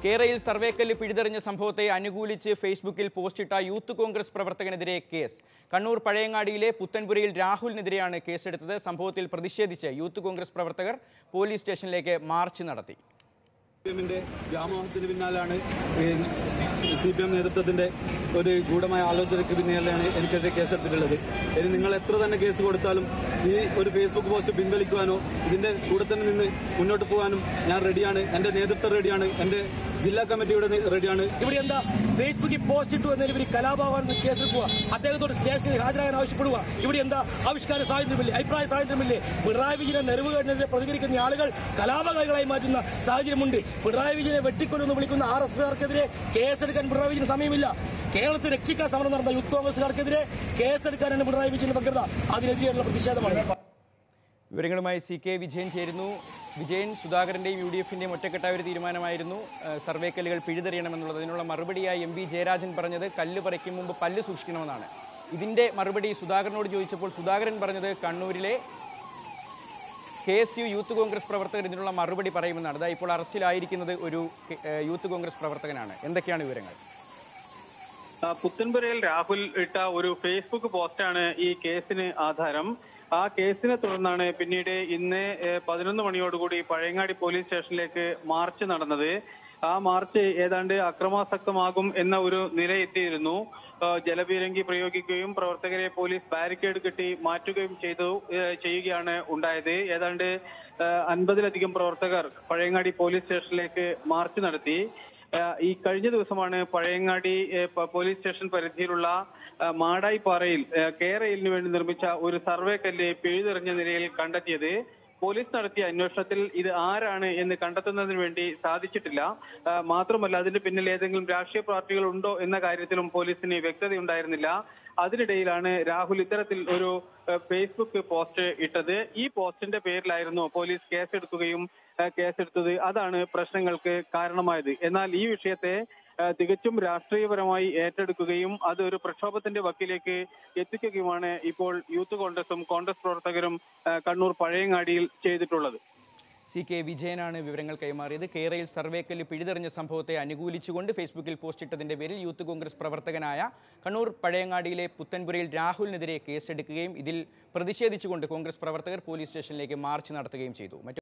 കേരയിൽ സർവേക്കല്ല് പിഴുതെറിഞ്ഞ സംഭവത്തെ അനുകൂലിച്ച് ഫേസ്ബുക്കിൽ പോസ്റ്റിട്ട യൂത്ത് കോൺഗ്രസ് പ്രവർത്തകനെതിരെ കേസ് കണ്ണൂർ പഴയങ്ങാടിയിലെ പുത്തൻപുരയിൽ രാഹുലിനെതിരെയാണ് കേസെടുത്തത് സംഭവത്തിൽ പ്രതിഷേധിച്ച് യൂത്ത് കോൺഗ്രസ് പ്രവർത്തകർ പോലീസ് സ്റ്റേഷനിലേക്ക് മാർച്ച് നടത്തി സിപിഎമ്മിന്റെ വ്യാമോഹത്തിന് പിന്നാലാണ് സി പി എം നേതൃത്വത്തിന്റെ ഒരു ഗൂഢമായ ആലോചനയ്ക്ക് പിന്നാലെയാണ് എനിക്കെതിരെ കേസെടുത്തിട്ടുള്ളത് ഇനി നിങ്ങൾ എത്ര തന്നെ കേസ് കൊടുത്താലും ഈ ഒരു ഫേസ്ബുക്ക് പോസ്റ്റ് പിൻവലിക്കുവാനോ ഇതിന്റെ കൂടെ തന്നെ നിന്ന് മുന്നോട്ട് പോകാനും ഞാൻ റെഡിയാണ് എന്റെ നേതൃത്വം റെഡിയാണ് എന്റെ ജില്ലാ കമ്മിറ്റിയുടെ നേ- റെഡിയാണ് ഇവിടെ എന്താ ഫേസ്ബുക്കിൽ പോസ്റ്റ് ഇട്ടു എന്നതിൽ ഇവർ കലാപമാണെന്ന് കേസെടുക്കുക അദ്ദേഹത്തോട് സ്റ്റേഷനിൽ ഹാജരാകാൻ ആവശ്യപ്പെടുക ഇവിടെ എന്താ ആവിഷ്കാര സ്വാതന്ത്ര്യമില്ലേ അഭിപ്രായ സ്വാതന്ത്ര്യമില്ലേ പിണറായി വിജയനെ നെരവുകേടിനെതിരെ പ്രതികരിക്കുന്ന ആളുകൾ കലാപകാരികളായി മാറ്റുന്ന സാഹചര്യമുണ്ട് പിണറായി വിജയനെ വെട്ടിക്കൊല്ലുമെന്ന് വിളിക്കുന്ന ആർ എസ് കാർക്കെതിരെ കേസെടുക്കാൻ പിണറായി വിജയന് സമയമില്ല കേരളത്തെ രക്ഷിക്കാൻ സമരം നടന്ന യൂത്ത് കോൺഗ്രസുകാർക്കെതിരെ കേസെടുക്കാനാണ് പിണറായി വിജയന്റെ വ്യഗ്രത അതിനെതിരെയുള്ള പ്രതിഷേധമാണ് വിവരങ്ങളുമായി സി കെ വിജയൻ ചേരുന്നു വിജയൻ സുധാകരന്റെയും യു ഡി എഫിന്റെയും ഒറ്റക്കെട്ടായ ഒരു തീരുമാനമായിരുന്നു ഏഹ്, സർവേക്കല്ലുകൾ പിഴുതെറിയണമെന്നുള്ളത് അതിനുള്ള മറുപടിയായി എം വി ജയരാജൻ പറഞ്ഞത് കല്ല് പറിക്കും മുമ്പ് പല്ല് സൂക്ഷിക്കണമെന്നാണ് ഇതിന്റെ മറുപടി സുധാകരനോട് ചോദിച്ചപ്പോൾ സുധാകരൻ പറഞ്ഞത് കണ്ണൂരിലെ K S U youth Congress പ്രവർത്തകർ ഇതിനുള്ള മറുപടി പറയുമെന്നാണ് അതാ ഇപ്പോൾ അറസ്റ്റിലായിരിക്കുന്നത് ഒരു ഏഹ്, യൂത്ത് കോൺഗ്രസ് പ്രവർത്തകനാണ് എന്തൊക്കെയാണ് വിവരങ്ങൾ ആ, പുത്തൻപുരയിൽ രാഹുൽ ഇട്ട ഒരു ഫേസ്ബുക്ക് പോസ്റ്റാണ് ഈ കേസിന് ആധാരം ആ കേസിനെ തുടർന്നാണ് പിന്നീട് ഇന്ന് ഏഹ്, പതിനൊന്ന് മണിയോടുകൂടി പഴയങ്ങാടി പോലീസ് സ്റ്റേഷനിലേക്ക് മാർച്ച് നടന്നത് ആ മാർച്ച് ഏതാണ്ട് അക്രമാസക്തമാകും എന്ന ഒരു നിലയെത്തിയിരുന്നു ആ, ജലപീരങ്കി പ്രയോഗിക്കുകയും പ്രവർത്തകരെ പോലീസ് ബാരിക്കേഡ് കെട്ടി മാറ്റുകയും ചെയ്തു ഏഹ്, ചെയ്യുകയാണ് ഉണ്ടായത് ഏതാണ്ട് ഏഹ്, അൻപതിലധികം പ്രവർത്തകർ പഴയങ്ങാടി പോലീസ് സ്റ്റേഷനിലേക്ക് മാർച്ച് നടത്തി ഏഹ് ഈ കഴിഞ്ഞ ദിവസമാണ് പഴയങ്ങാടി ഏഹ് പ- പോലീസ് സ്റ്റേഷൻ പരിധിയിലുള്ള ഏഹ് മാടായിപ്പാറയിൽ ഏഹ് കെ റെയിലിന് വേണ്ടി നിർമ്മിച്ച ഒരു സർവേ കല്ല് പിഴുതെറിഞ്ഞ നിലയിൽ കണ്ടെത്തിയത് പോലീസ് നടത്തിയ അന്വേഷണത്തിൽ ഇത് ആരാണ് എന്ന് കണ്ടെത്തുന്നതിന് വേണ്ടി സാധിച്ചിട്ടില്ല ഏഹ് മാത്രമല്ല അതിന്റെ പിന്നിൽ ഏതെങ്കിലും രാഷ്ട്രീയ പാർട്ടികൾ ഉണ്ടോ എന്ന കാര്യത്തിലും പോലീസിന് വ്യക്തതയുണ്ടായിരുന്നില്ല അതിനിടയിലാണ് രാഹുൽ ഇത്തരത്തിൽ ഒരു ഏഹ് ഫേസ്ബുക്ക് പോസ്റ്റ് ഇട്ടത് ഈ പോസ്റ്റിന്റെ പേരിലായിരുന്നു പോലീസ് കേസെടുക്കുകയും ഏഹ് കേസെടുത്തത് അതാണ് പ്രശ്നങ്ങൾക്ക് കാരണമായത് എന്നാൽ ഈ വിഷയത്തെ ഏഹ് തികച്ചും രാഷ്ട്രീയപരമായി ഏറ്റെടുക്കുകയും അത് ഒരു പ്രക്ഷോഭത്തിന്റെ വക്കിലേക്ക് എത്തിക്കുകയുമാണ് ഇപ്പോൾ യൂത്ത് കോൺഗ്രസും കോൺഗ്രസ് പ്രവർത്തകരും ഏഹ് കണ്ണൂർ പഴയങ്ങാടിയിൽ ചെയ്തിട്ടുള്ളത് സി കെ വിജയനാണ് വിവരങ്ങൾ കൈമാറിയത് കേരളയിൽ സർവേക്കല്ല് പിഴുതെറിഞ്ഞ സംഭവത്തെ അനുകൂലിച്ചുകൊണ്ട് ഫേസ്ബുക്കിൽ പോസ്റ്റിട്ടതിന്റെ പേരിൽ യൂത്ത് കോൺഗ്രസ് പ്രവർത്തകനായ കണ്ണൂർ പഴയങ്ങാടിയിലെ പുത്തൻപുരയിൽ രാഹുലിനെതിരെ കേസെടുക്കുകയും ഇതിൽ പ്രതിഷേധിച്ചുകൊണ്ട് കോൺഗ്രസ് പ്രവർത്തകർ പോലീസ് സ്റ്റേഷനിലേക്ക് മാർച്ച് നടത്തുകയും ചെയ്തു മറ്റു